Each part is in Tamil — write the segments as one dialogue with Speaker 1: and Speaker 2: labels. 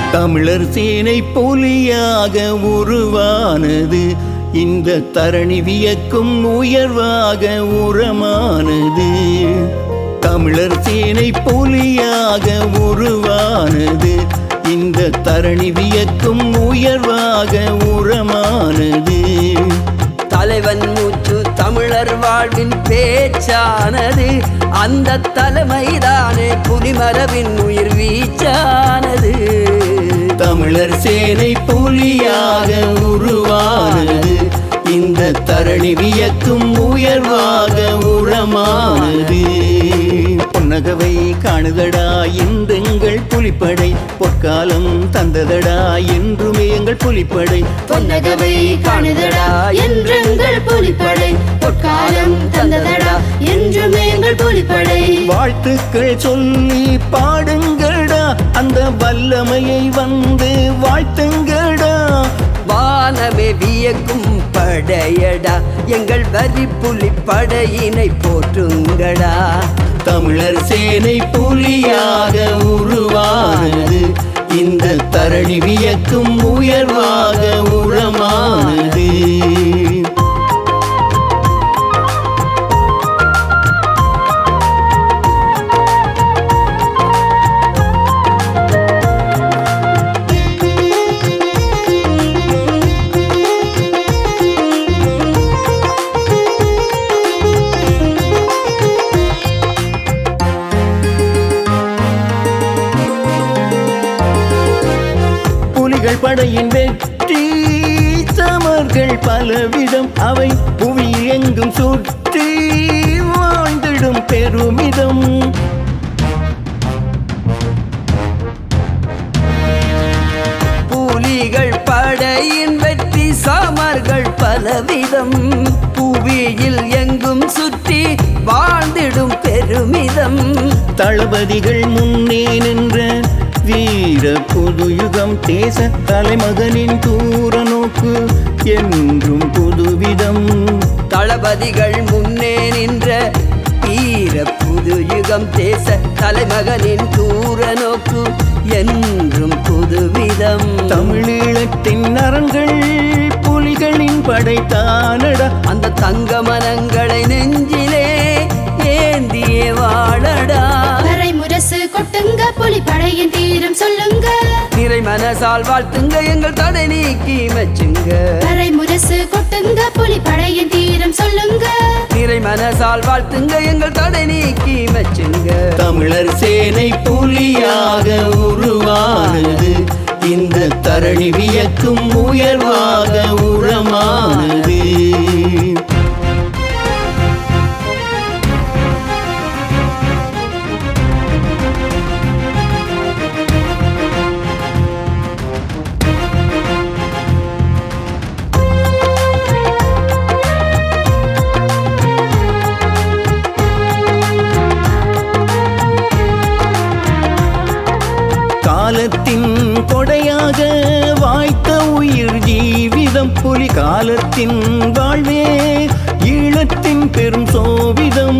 Speaker 1: தமிழர் சேனை புலியாக உருவானது இந்த தரணி வியக்கும் உயர்வாக உரமானது தமிழர் சேனை புலியாக உருவானது இந்த தரணி வியக்கும் உயர்வாக உரமானது
Speaker 2: தலைவன் மூச்சு தமிழர் வாழ்வின் பேச்சானது அந்த தலைமைதானே புலிமரபின் உயிர் வீச்சானது
Speaker 1: தமிழர் சேனை புலியாக உருவானது இந்த தரணி வியக்கும் உயர்வாக உரமானது பொன்னகவை காணுதடா என்றெங்கள் புலிப்படை பொற்காலம் தந்ததடா என்றுமே எங்கள் புலிப்படை
Speaker 3: பொன்னகவை காணுதடா என்றெங்கள் புலிப்படை பொற்காலம் தந்ததடா என்றும் எங்கள் புலிப்படை
Speaker 1: வாழ்த்துக்கள் சொல்லி பாடுங்கடா அந்த வல்லமையை வந்து வாழ்த்துங்கடா
Speaker 2: வானமே வியக்கும் படையடா எங்கள் வரி புலி படையினை போற்றுங்கடா
Speaker 1: தமிழர் சேனை புலியாக உருவானது இந்த தரணி வியக்கும் உயர்வாக உரமானது புலிகள் படையின் வெற்றி சமர்கள் பலவிதம் அவை புவியில் எங்கும் சுற்றி வாழ்ந்திடும் பெருமிதம்
Speaker 2: புலிகள் படையின் வெற்றி சாமர்கள் பலவிதம் புவியில் எங்கும் சுற்றி வாழ்ந்திடும் பெருமிதம்
Speaker 1: தளபதிகள் முன்னே நின்ற வீர புதுயுகம் தேச தலைமகனின் தூர நோக்கு என்றும் புதுவிதம்
Speaker 2: தளபதிகள் முன்னே நின்ற வீர புது யுகம் தேச தலைமகனின் தூர நோக்கு என்றும் புதுவிதம்
Speaker 1: தமிழீழத்தின் அரண்கள் புலிகளின் படைத்தானடா
Speaker 2: அந்த தங்க மனங்களை நெஞ்சிலே ஏந்தியே வாழடா
Speaker 3: வரை முரசு கொட்டுங்க புலிப்படையின் தீரம் சொல்லுங்க
Speaker 2: நிறை மனசால் வாழ்த்துங்க எங்கள் தடை நீக்கி மெச்சுங்க
Speaker 3: வரை முரசு கொட்டுங்க புலிப்படையின் தீரம் சொல்லுங்க
Speaker 2: நிறை மனசால் வாழ்த்துங்க எங்கள் தடை நீக்கி மெச்சுங்க
Speaker 1: தமிழர் சேனை புலியாக உருவானது இந்த தரணி வியக்கும் உயர்வாக உரமானது காலத்தின் கொடையாக வாய்த்த உயிர் ஜீவிதம் புலி காலத்தின் வாழ்வே ஈழத்தின் பெரும் சோவிதம்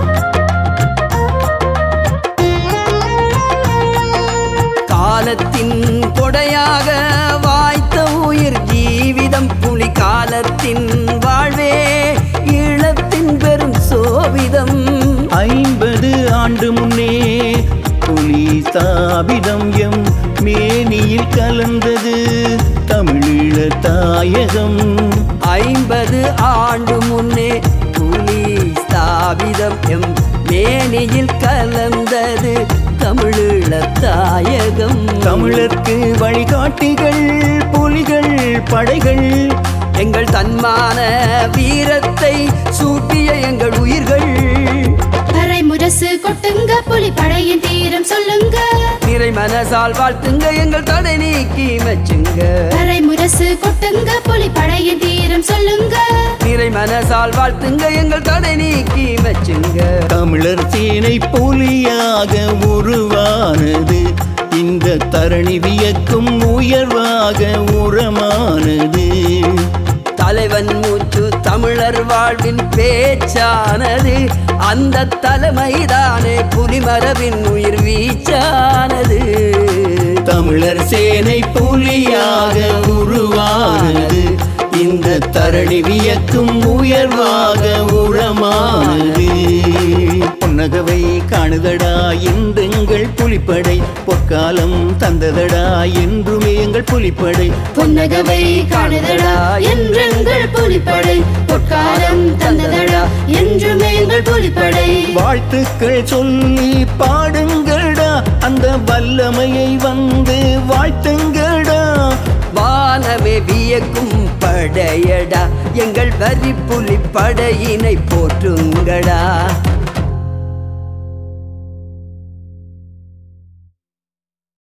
Speaker 2: காலத்தின் கொடையாக வாய்த்த உயிர் ஜீவிதம் புலி காலத்தின் வாழ்வே ஈழத்தின் பெரும் சோவிதம்
Speaker 1: ஐம்பது ஆண்டு முன்னே புலி ஸ்தாபிதம் எம் மேனியில் கலந்தது தமிழீழ தாயகம்
Speaker 2: ஐம்பது ஆண்டு முன்னே புலி ஸ்தாபிதம் எம் மேனியில் கலந்தது தமிழீழ தாயகம்
Speaker 1: தமிழர்க்கு வழிகாட்டிகள் புலிகள் படைகள்
Speaker 2: எங்கள் தன்மான வீரத்தை சூட்டிய எங்கள் உயிர்கள்
Speaker 3: வரை முரசு கொட்டுங்க புலிப்படையின் தீரம் சொல்லுங்க
Speaker 2: நிறை மனசால் வாழ்த்துங்க எங்கள் தடை நீக்கி மெச்சுங்க
Speaker 3: வரை முரசு கொட்டுங்க புலிப்படையின் தீரம் சொல்லுங்க
Speaker 2: நிறை மனசால் வாழ்த்துங்க எங்கள் தடை நீக்கி மெச்சுங்க
Speaker 1: தமிழர் சேனை புலியாக உருவானது இந்த தரணி வியக்கும் உயர்வாக உரமானது
Speaker 2: தலைவன் மூச்சு தமிழர் வாழ்வின் பேச்சானது அந்த தலைமைதானே புலிமரபின் உயிர் வீச்சானது
Speaker 1: தமிழர் சேனை புலியாக உருவானது இந்த தரணி வியக்கும் உயர்வாக உரமானது புன்னகவை காணுதடா இன்றெங்கள் புலிப்படை பொற்காலம் தந்ததடா என்றுமே எங்கள் புலிப்படை
Speaker 3: புன்னகவை காணுதடா என்றெங்கள் புலிப்படை பொற்காலம் தந்ததடா என்றுமே எங்கள் புலிப்படை
Speaker 1: வாழ்த்துக்கள் சொல்லி பாடுங்கடா அந்த வல்லமையை வந்து வாழ்த்துங்கடா
Speaker 2: வானமே வியக்கும் படையடா எங்கள் வரி புலி படையினை போற்றுங்கடா